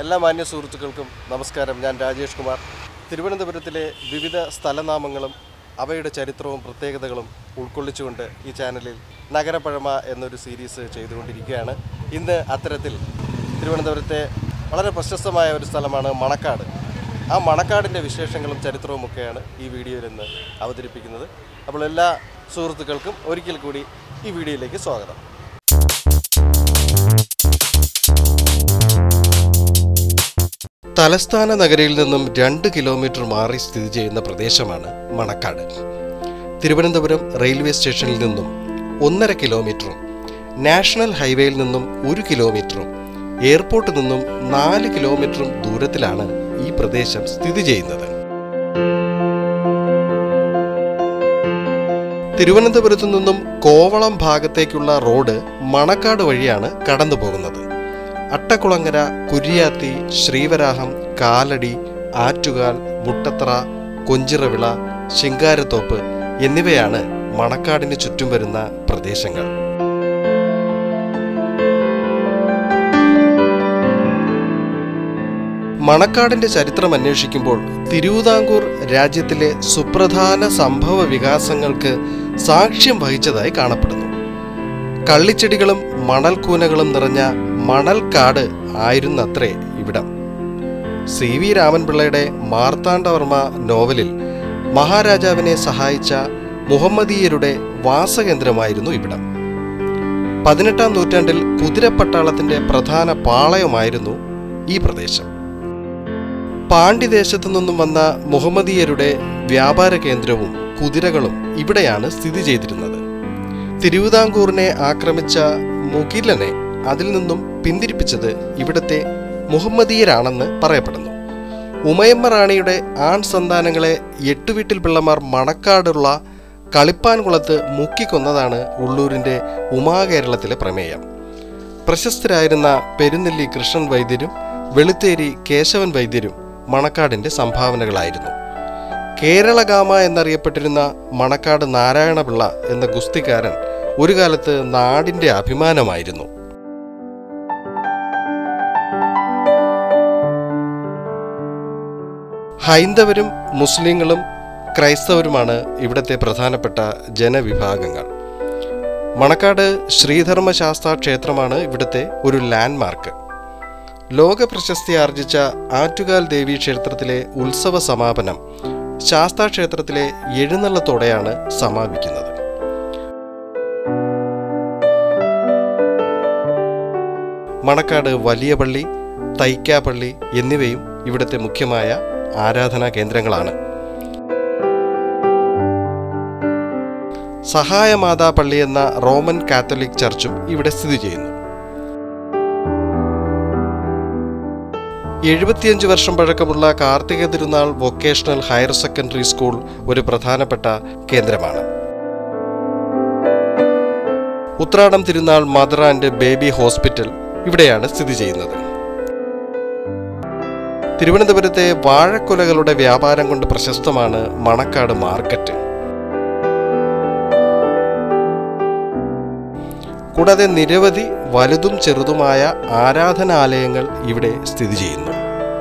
എല്ലാ മാന്യ സുഹൃത്തുക്കൾക്കും നമസ്കാരം ഞാൻ രാജേഷ് കുമാർ തിരുവനന്തപുരത്തിലെ വിവിധ സ്ഥലനാമങ്ങളും അവയുടെ ചരിത്രവും പ്രത്യേകതകളും ഉൾക്കൊള്ളിച്ചുകൊണ്ട് ഈ ചാനലിൽ നഗരപ്പഴമ എന്നൊരു സീരീസ് ചെയ്തുകൊണ്ടിരിക്കുകയാണ് ഇന്ന് അത്തരത്തിൽ തിരുവനന്തപുരത്തെ വളരെ പ്രശസ്തമായ ഒരു സ്ഥലമാണ് മണക്കാട് ആ മണക്കാടിൻ്റെ വിശേഷങ്ങളും ചരിത്രവും ഒക്കെയാണ് ഈ വീഡിയോയിൽ ഇന്ന് അവതരിപ്പിക്കുന്നത് അപ്പോൾ എല്ലാ സുഹൃത്തുക്കൾക്കും ഒരിക്കൽ കൂടി ഈ വീഡിയോയിലേക്ക് സ്വാഗതം തലസ്ഥാന നഗരിയിൽ നിന്നും രണ്ട് കിലോമീറ്റർ മാറി സ്ഥിതി ചെയ്യുന്ന പ്രദേശമാണ് മണക്കാട് തിരുവനന്തപുരം റെയിൽവേ സ്റ്റേഷനിൽ നിന്നും ഒന്നര കിലോമീറ്ററും നാഷണൽ ഹൈവേയിൽ നിന്നും ഒരു കിലോമീറ്ററും എയർപോർട്ടിൽ നിന്നും നാല് കിലോമീറ്ററും ദൂരത്തിലാണ് ഈ പ്രദേശം സ്ഥിതി ചെയ്യുന്നത് തിരുവനന്തപുരത്തു നിന്നും കോവളം ഭാഗത്തേക്കുള്ള റോഡ് മണക്കാട് വഴിയാണ് കടന്നു പോകുന്നത് അട്ടക്കുളങ്ങര കുരിയാത്തി ശ്രീവരാഹം കാലടി ആറ്റുകാൽ മുട്ടത്തറ കൊഞ്ചിറവിള ശിങ്കാരത്തോപ്പ് എന്നിവയാണ് മണക്കാടിന് ചുറ്റും വരുന്ന പ്രദേശങ്ങൾ മണക്കാടിന്റെ ചരിത്രം അന്വേഷിക്കുമ്പോൾ തിരുവിതാംകൂർ രാജ്യത്തിലെ സുപ്രധാന സംഭവ വികാസങ്ങൾക്ക് സാക്ഷ്യം വഹിച്ചതായി കാണപ്പെടുന്നു കള്ളിച്ചെടികളും മണൽക്കൂനകളും നിറഞ്ഞ മണൽക്കാട് ആയിരുന്നത്രേ ഇവിടം സി വി രാമൻപിള്ളയുടെ മാർത്താണ്ഡവർമ്മ നോവലിൽ മഹാരാജാവിനെ സഹായിച്ച മുഹമ്മദീയരുടെ വാസകേന്ദ്രമായിരുന്നു ഇവിടം പതിനെട്ടാം നൂറ്റാണ്ടിൽ കുതിരപ്പട്ടാളത്തിന്റെ പ്രധാന പാളയമായിരുന്നു ഈ പ്രദേശം പാണ്ഡ്യദേശത്തു നിന്നും വന്ന മുഹമ്മദീയരുടെ വ്യാപാര കേന്ദ്രവും കുതിരകളും ഇവിടെയാണ് സ്ഥിതി ചെയ്തിരുന്നത് തിരുവിതാംകൂറിനെ ആക്രമിച്ച മുകിലനെ അതിൽ നിന്നും പിന്തിരിപ്പിച്ചത് ഇവിടത്തെ മുഹമ്മദീയരാണെന്ന് പറയപ്പെടുന്നു ഉമയമ്മ റാണിയുടെ ആൺ സന്താനങ്ങളെ എട്ടുവീട്ടിൽ പിള്ളമാർ മണക്കാടുള്ള കളിപ്പാൻകുളത്ത് മുക്കിക്കൊന്നതാണ് ഉള്ളൂരിൻ്റെ ഉമാകേരളത്തിലെ പ്രമേയം പ്രശസ്തരായിരുന്ന പെരുന്നെല്ലി കൃഷ്ണൻ വൈദ്യരും വെളുത്തേരി കേശവൻ വൈദ്യരും മണക്കാടിൻ്റെ സംഭാവനകളായിരുന്നു കേരളഗാമ എന്നറിയപ്പെട്ടിരുന്ന മണക്കാട് നാരായണപിള്ള എന്ന ഗുസ്തിക്കാരൻ ഒരു കാലത്ത് നാടിൻ്റെ അഭിമാനമായിരുന്നു ഹൈന്ദവരും മുസ്ലിങ്ങളും ക്രൈസ്തവരുമാണ് ഇവിടുത്തെ പ്രധാനപ്പെട്ട ജനവിഭാഗങ്ങൾ മണക്കാട് ശ്രീധർമ്മശാസ്ത്ര ക്ഷേത്രമാണ് ഇവിടുത്തെ ഒരു ലാൻഡ്മാർക്ക് ലോക പ്രശസ്തി ആർജിച്ച ആറ്റുകാൽ ദേവി ക്ഷേത്രത്തിലെ ഉത്സവ സമാപനം ശാസ്താ ക്ഷേത്രത്തിലെ എഴുന്നള്ളത്തോടെയാണ് സമാപിക്കുന്നത് മണക്കാട് വലിയ പള്ളി തൈക്കാപ്പള്ളി എന്നിവയും ഇവിടുത്തെ മുഖ്യമായ ആരാധനാ കേന്ദ്രങ്ങളാണ് സഹായമാതാ പള്ളി എന്ന റോമൻ കാത്തലിക് ചർച്ചും ഇവിടെ സ്ഥിതി ചെയ്യുന്നു എഴുപത്തിയഞ്ച് വർഷം പഴക്കമുള്ള കാർത്തിക തിരുനാൾ വൊക്കേഷണൽ ഹയർ സെക്കൻഡറി സ്കൂൾ ഒരു പ്രധാനപ്പെട്ട കേന്ദ്രമാണ് ഉത്രാടം തിരുനാൾ മദർ ആൻഡ് ബേബി ഹോസ്പിറ്റൽ ഇവിടെയാണ് സ്ഥിതി ചെയ്യുന്നത് തിരുവനന്തപുരത്തെ വാഴക്കുലകളുടെ വ്യാപാരം കൊണ്ട് പ്രശസ്തമാണ് മണക്കാട് മാർക്കറ്റ് കൂടാതെ നിരവധി വലുതും ചെറുതുമായ ആരാധനാലയങ്ങൾ ഇവിടെ സ്ഥിതി ചെയ്യുന്നു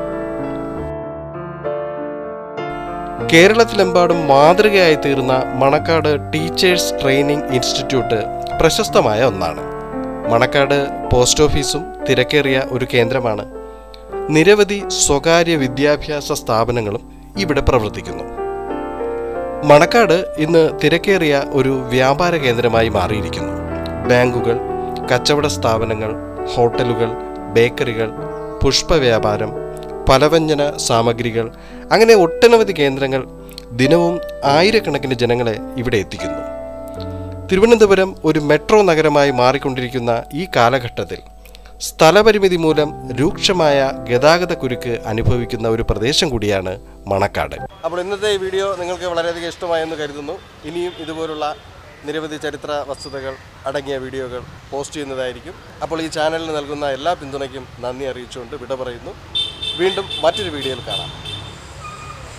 കേരളത്തിലെമ്പാടും മാതൃകയായി തീർന്ന മണക്കാട് ടീച്ചേഴ്സ് ട്രെയിനിംഗ് ഇൻസ്റ്റിറ്റ്യൂട്ട് പ്രശസ്തമായ ഒന്നാണ് മണക്കാട് പോസ്റ്റ് ഓഫീസും തിരക്കേറിയ ഒരു കേന്ദ്രമാണ് നിരവധി സ്വകാര്യ വിദ്യാഭ്യാസ സ്ഥാപനങ്ങളും ഇവിടെ പ്രവർത്തിക്കുന്നു മണക്കാട് ഇന്ന് തിരക്കേറിയ ഒരു വ്യാപാര കേന്ദ്രമായി മാറിയിരിക്കുന്നു ബാങ്കുകൾ കച്ചവട സ്ഥാപനങ്ങൾ ഹോട്ടലുകൾ ബേക്കറികൾ പുഷ്പവ്യാപാരം പലവ്യഞ്ജന സാമഗ്രികൾ അങ്ങനെ ഒട്ടനവധി കേന്ദ്രങ്ങൾ ദിനവും ആയിരക്കണക്കിന് ജനങ്ങളെ ഇവിടെ എത്തിക്കുന്നു തിരുവനന്തപുരം ഒരു മെട്രോ നഗരമായി മാറിക്കൊണ്ടിരിക്കുന്ന ഈ കാലഘട്ടത്തിൽ സ്ഥലപരിമിതി മൂലം രൂക്ഷമായ ഗതാഗത കുരുക്ക് അനുഭവിക്കുന്ന ഒരു പ്രദേശം കൂടിയാണ് മണക്കാട് അപ്പോൾ ഇന്നത്തെ ഈ വീഡിയോ നിങ്ങൾക്ക് വളരെയധികം ഇഷ്ടമായെന്ന് കരുതുന്നു ഇനിയും ഇതുപോലുള്ള നിരവധി ചരിത്ര വസ്തുതകൾ അടങ്ങിയ വീഡിയോകൾ പോസ്റ്റ് ചെയ്യുന്നതായിരിക്കും അപ്പോൾ ഈ ചാനലിന് നൽകുന്ന എല്ലാ പിന്തുണയ്ക്കും നന്ദി അറിയിച്ചുകൊണ്ട് വിട പറയുന്നു വീണ്ടും മറ്റൊരു വീഡിയോയിൽ കാണാം